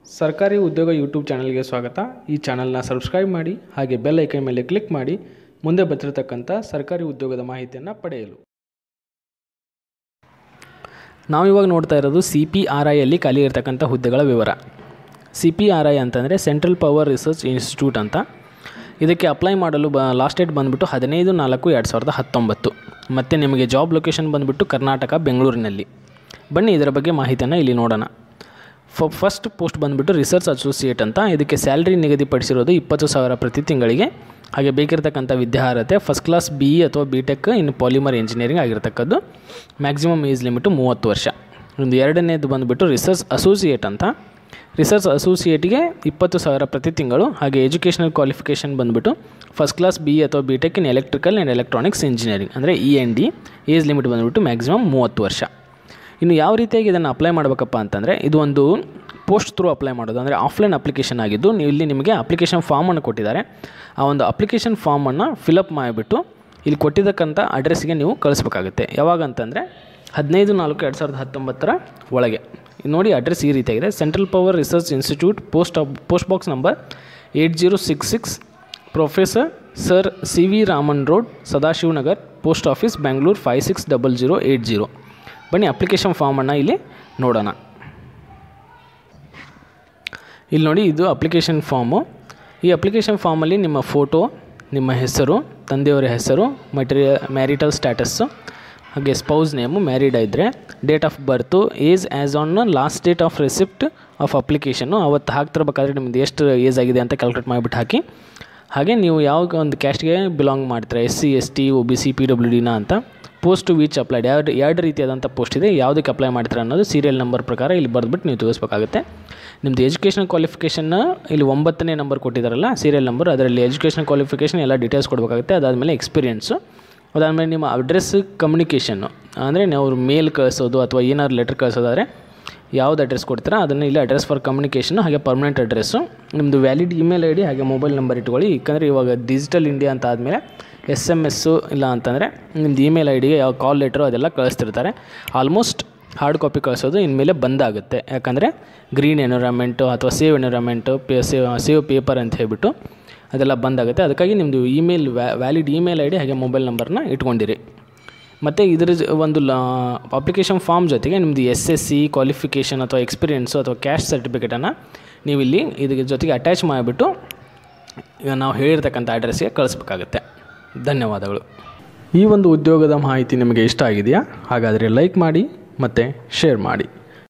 ಸರ್ಕಾರಿ ಉದ್ಯೋಗ ಯೂಟ್ಯೂಬ್ ಚಾನಲ್ಗೆ ಸ್ವಾಗತ ಈ ಚಾನಲ್ನ ಸಬ್ಸ್ಕ್ರೈಬ್ ಮಾಡಿ ಹಾಗೆ ಬೆಲ್ ಐಕನ್ ಮೇಲೆ ಕ್ಲಿಕ್ ಮಾಡಿ ಮುಂದೆ ಬರ್ತಿರತಕ್ಕಂಥ ಸರ್ಕಾರಿ ಉದ್ಯೋಗದ ಮಾಹಿತಿಯನ್ನು ಪಡೆಯಲು ನಾವಿವಾಗ ನೋಡ್ತಾ ಇರೋದು ಸಿ ಪಿ ಆರ್ ಐಯಲ್ಲಿ ಖಾಲಿ ಇರತಕ್ಕಂಥ ಹುದ್ದೆಗಳ ವಿವರ ಸಿ ಪಿ ಆರ್ ಐ ಅಂತಂದರೆ ಸೆಂಟ್ರಲ್ ಪವರ್ ರಿಸರ್ಚ್ ಇನ್ಸ್ಟಿಟ್ಯೂಟ್ ಅಂತ ಇದಕ್ಕೆ ಅಪ್ಲೈ ಮಾಡಲು ಬ ಲಾಸ್ಟ್ ಡೇಟ್ ಬಂದುಬಿಟ್ಟು ಹದಿನೈದು ನಾಲ್ಕು ಎರಡು ಸಾವಿರದ ಹತ್ತೊಂಬತ್ತು ಮತ್ತು ನಿಮಗೆ ಜಾಬ್ ಲೊಕೇಶನ್ ಬಂದುಬಿಟ್ಟು ಕರ್ನಾಟಕ ಬೆಂಗಳೂರಿನಲ್ಲಿ ಬನ್ನಿ ಇದರ ಬಗ್ಗೆ ಮಾಹಿತಿಯನ್ನು ಇಲ್ಲಿ ನೋಡೋಣ ಫ ಫಸ್ಟ್ ಪೋಸ್ಟ್ ಬಂದುಬಿಟ್ಟು ರಿಸರ್ಚ್ ಅಸೋಸಿಯೇಟ್ ಅಂತ ಇದಕ್ಕೆ ಸ್ಯಾಲ್ರಿ ನಿಗದಿಪಡಿಸಿರೋದು ಇಪ್ಪತ್ತು ಸಾವಿರ ಪ್ರತಿ ತಿಂಗಳಿಗೆ ಹಾಗೆ ಬೇಕಿರತಕ್ಕಂಥ ವಿದ್ಯಾರ್ಹತೆ ಫಸ್ಟ್ ಕ್ಲಾಸ್ ಬಿ ಇ ಅಥವಾ B tech in polymer engineering ಆಗಿರ್ತಕ್ಕದ್ದು ಮ್ಯಾಕ್ಸಿಮಮ್ ಏಜ್ ಲಿಮಿಟು ಮೂವತ್ತು ವರ್ಷ ಒಂದು ಎರಡನೇದು ಬಂದುಬಿಟ್ಟು ರಿಸರ್ಚ್ ಅಸೋಸಿಯೇಟ್ ಅಂತ ರಿಸರ್ಚ್ ಅಸೋಸಿಯೇಟ್ಗೆ ಇಪ್ಪತ್ತು ಸಾವಿರ ಪ್ರತಿ ತಿಂಗಳು ಹಾಗೆ ಎಜುಕೇಷನಲ್ ಕ್ವಾಲಿಫಿಕೇಷನ್ ಬಂದುಬಿಟ್ಟು ಫಸ್ಟ್ ಕ್ಲಾಸ್ ಬಿ ಅಥವಾ B tech in electrical and electronics engineering ಅಂದರೆ E N D age limit ಬಂದುಬಿಟ್ಟು ಮ್ಯಾಕ್ಸಿಮಮ್ ಮೂವತ್ತು ವರ್ಷ ಇನ್ನು ಯಾವ ರೀತಿಯಾಗಿ ಇದನ್ನು ಅಪ್ಲೈ ಮಾಡಬೇಕಪ್ಪ ಅಂತಂದರೆ ಇದು ಒಂದು ಪೋಸ್ಟ್ ಥ್ರೂ ಅಪ್ಲೈ ಮಾಡೋದು ಅಂದರೆ ಆಫ್ಲೈನ್ ಅಪ್ಲಿಕೇಶನ್ ಆಗಿದ್ದು ನೀವು ಇಲ್ಲಿ ನಿಮಗೆ ಅಪ್ಲಿಕೇಶನ್ ಫಾರ್ಮನ್ನು ಕೊಟ್ಟಿದ್ದಾರೆ ಆ ಒಂದು ಅಪ್ಲಿಕೇಶನ್ ಫಾರ್ಮನ್ನು ಫಿಲಪ್ ಮಾಡಿಬಿಟ್ಟು ಇಲ್ಲಿ ಕೊಟ್ಟಿದ್ದಕ್ಕಂಥ ಅಡ್ರೆಸ್ಗೆ ನೀವು ಕಳಿಸ್ಬೇಕಾಗುತ್ತೆ ಯಾವಾಗ ಅಂತಂದರೆ ಹದಿನೈದು ನಾಲ್ಕು ಎರಡು ಸಾವಿರದ ಹತ್ತೊಂಬತ್ತರ ಒಳಗೆ ಇದು ನೋಡಿ ಅಡ್ರೆಸ್ ಈ ರೀತಿಯಾಗಿದೆ central power research institute post post box number eight zero six six professor sir C V Raman road Sadashivanagar post office Bangalore five six double zero eight zero ಬನ್ನಿ ಅಪ್ಲಿಕೇಶನ್ ಫಾರ್ಮನ್ನು ಇಲ್ಲಿ ನೋಡೋಣ ಇಲ್ಲಿ ನೋಡಿ ಇದು ಅಪ್ಲಿಕೇಶನ್ ಫಾರ್ಮು ಈ ಅಪ್ಲಿಕೇಶನ್ ಫಾರ್ಮಲ್ಲಿ ನಿಮ್ಮ ಫೋಟೋ ನಿಮ್ಮ ಹೆಸರು ತಂದೆಯವರ ಹೆಸರು ಮಟೀರಿಯಲ್ ಮ್ಯಾರಿಟಲ್ ಸ್ಟ್ಯಾಟಸ್ಸು ಹಾಗೆ ಸ್ಪೌಸ್ ನೇಮು ಮ್ಯಾರಿಡ್ ಇದ್ದರೆ date of birth age as on last date of receipt of ಅಪ್ಲಿಕೇಶನ್ನು ಅವತ್ತು ಹಾಕ್ತಿರ್ಬೇಕಾದ್ರೆ ನಿಮ್ದು ಎಷ್ಟು ಏಜ್ ಆಗಿದೆ ಅಂತ ಕ್ಯಾಲ್ಕುಲೇಟ್ ಮಾಡಿಬಿಟ್ಟು ಹಾಕಿ ಹಾಗೆ ನೀವು ಯಾವ ಒಂದು ಕ್ಯಾಸ್ಟ್ಗೆ ಬಿಲಾಂಗ್ ಮಾಡ್ತೀರಾ S C S T O B C P W ಡಿನ ಅಂತ ಪೋಸ್ಟ್ ವಿಚ್ ಅಪ್ಲೈಡ್ ಎರಡು ಎರಡು ರೀತಿಯಾದಂಥ ಪೋಸ್ಟ್ ಇದೆ ಯಾವುದಕ್ಕೆ ಅಪ್ಲೈ ಮಾಡ್ತೀರಾ ಅನ್ನೋದು ಸೀರಿಯಲ್ ನಂಬರ್ ಪ್ರಕಾರ ಇಲ್ಲಿ ಬರೆದ್ಬಿಟ್ಟು ನೀವು ತಿಳಿಸ್ಬೇಕಾಗುತ್ತೆ ನಿಮ್ಮದು ಎಜುಕೇಷನ್ ಕ್ವಾಲಿಫಿಕೇಷನ್ನ ಇಲ್ಲಿ ಒಂಬತ್ತನೇ ನಂಬರ್ ಕೊಟ್ಟಿದ್ದಾರಲ್ಲ ಸೀರಿಯಲ್ ನಂಬರ್ ಅದರಲ್ಲಿ ಎಜುಕೇಷನ್ ಕ್ವಾಲಿಫಿಕೇಷನ್ ಎಲ್ಲ ಡೀಟೇಲ್ಸ್ ಕೊಡಬೇಕಾಗುತ್ತೆ ಅದಾದಮೇಲೆ ಎಕ್ಸ್ಪೀರಿಯೆನ್ಸು ಅದಾದಮೇಲೆ ನಿಮ್ಮ ಅಡ್ರೆಸ್ ಕಮ್ಯುನಿಕೇಷನ್ನು ಅಂದರೆ ನೀವು ಮೇಲ್ ಕಳಿಸೋದು ಅಥವಾ ಏನಾದ್ರು ಲೆಟ್ರ್ ಕಳಿಸೋದಾದರೆ ಯಾವ್ದು ಅಡ್ರೆಸ್ ಕೊಡ್ತೀರಾ ಅದನ್ನು ಇಲ್ಲಿ ಅಡ್ರೆಸ್ ಫಾರ್ ಕಮ್ಯುನಿಕೇಷನ್ ಹಾಗೆ ಪರ್ಮನೆಂಟ್ ಅಡ್ರೆಸ್ಸು ನಿಮ್ಮದು ವ್ಯಾಲಿಡ್ ಇಮೇಲ್ ಐ ಡಿ ಹಾಗೆ ಮೊಬೈಲ್ ನಂಬರ್ ಇಟ್ಕೊಳ್ಳಿ ಯಾಕಂದರೆ ಇವಾಗ ಡಿಜಿಟಲ್ ಇಂಡಿಯಾ ಅಂತ ಆದಮೇಲೆ ಎಸ್ ಎಮ್ ಎಸ್ಸು ಇಲ್ಲ ಅಂತಂದರೆ ನಿಮ್ಮದು ಇಮೇಲ್ ಐ ಡಿಗೆ ಯಾವ ಕಾಲ್ ಲೆಟ್ರು ಅದೆಲ್ಲ ಕಳಿಸ್ತಿರ್ತಾರೆ ಆಲ್ಮೋಸ್ಟ್ ಹಾರ್ಡ್ ಕಾಪಿ ಕಳಿಸೋದು ಇನ್ಮೇಲೆ ಬಂದಾಗುತ್ತೆ ಯಾಕಂದರೆ ಗ್ರೀನ್ ಎನ್ವಿರಾನ್ಮೆಂಟು ಅಥವಾ ಸೇವ್ ಎನ್ವಿರಾನ್ಮೆಂಟು ಪೇ ಸೇವ್ ಸೇವ್ ಪೇಪರ್ ಅಂತ ಹೇಳ್ಬಿಟ್ಟು ಅದೆಲ್ಲ ಬಂದಾಗುತ್ತೆ ಅದಕ್ಕಾಗಿ ನಿಮ್ಮದು email valid email I D ಹಾಗೆ ಮೊಬೈಲ್ ನಂಬರ್ನ ಇಟ್ಕೊಂಡಿರಿ ಮತ್ತು ಇದರ ಜ- ಒಂದು ಲಾ ಅಪ್ಲಿಕೇಶನ್ ಫಾರ್ಮ್ ಜೊತೆಗೆ ನಿಮ್ಮದು ಎಸ್ ಎಸ್ ಸಿ ಕ್ವಾಲಿಫಿಕೇಷನ್ ಅಥವಾ ಎಕ್ಸ್ಪೀರಿಯೆನ್ಸು ಅಥವಾ ಕ್ಯಾಸ್ಟ್ ಸರ್ಟಿಫಿಕೇಟನ್ನು ನೀವು ಇಲ್ಲಿ ಇದ್ರ ಜೊತೆಗೆ ಅಟ್ಯಾಚ್ ಮಾಡಿಬಿಟ್ಟು ಈಗ ನಾವು ಹೇಳಿರ್ತಕ್ಕಂಥ ಅಡ್ರೆಸ್ಗೆ ಕಳಿಸ್ಬೇಕಾಗುತ್ತೆ ಧನ್ಯವಾದಗಳು ಈ ಒಂದು ಉದ್ಯೋಗದ ಮಾಹಿತಿ ನಿಮಗೆ ಇಷ್ಟ ಆಗಿದೆಯಾ ಹಾಗಾದರೆ ಲೈಕ್ ಮಾಡಿ ಮತ್ತು ಶೇರ್ ಮಾಡಿ